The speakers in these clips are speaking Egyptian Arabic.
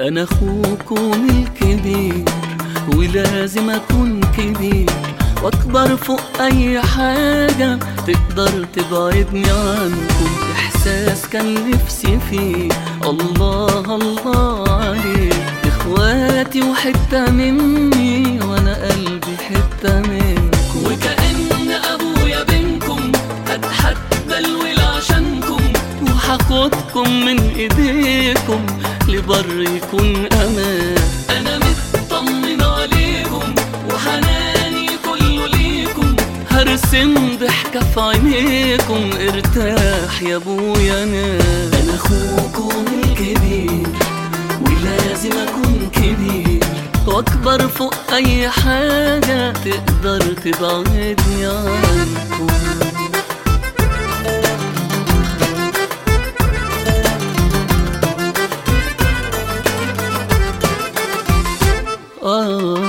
انا اخوكم الكبير ولازم اكون كبير واكبر فوق اي حاجة تقدر تبعدني عنكم احساس كان نفسي فيه الله الله عليك اخواتي وحتة مني وانا قلبي حتة منكم وكأن ابويا بينكم هتحدى الويل عشانكم وهاخدكم من ايديكم لبر يكون امان انا مطمن عليكم وحناني كله ليكم هرسم ضحكة في عينيكم ارتاح يا ابويا انا انا اخوكم الكبير ولازم اكون كبير واكبر فوق اي حاجة تقدر تبعدني عنكم آه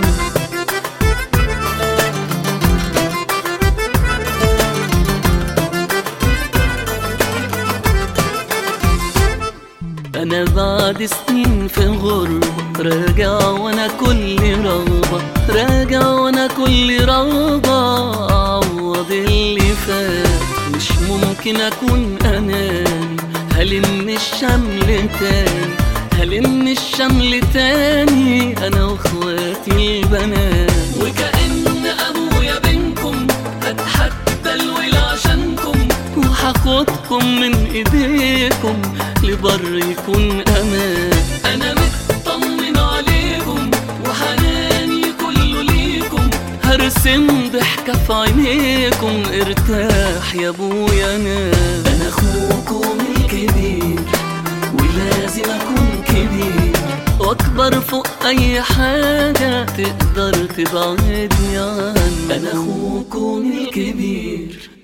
أنا بعد سنين في غربة راجع وأنا كل رغبة راجع وأنا كل رغبة أعوض اللي فات مش ممكن أكون أناني هلم الشمل تاني هلم الشمل تاني أنا وإخواتي البنات وكأن أبويا بينكم هتحدى الويل عشانكم وهاخدكم من ايديكم لبر يكون امان انا مطمن عليكم وحناني كله ليكم هرسم ضحكة في عينيكم ارتاح يا ابويا انا انا اخوكم الكبير ولازم اكون كبير واكبر فوق اي حاجة تقدر تبعدني عنك انا اخوكم الكبير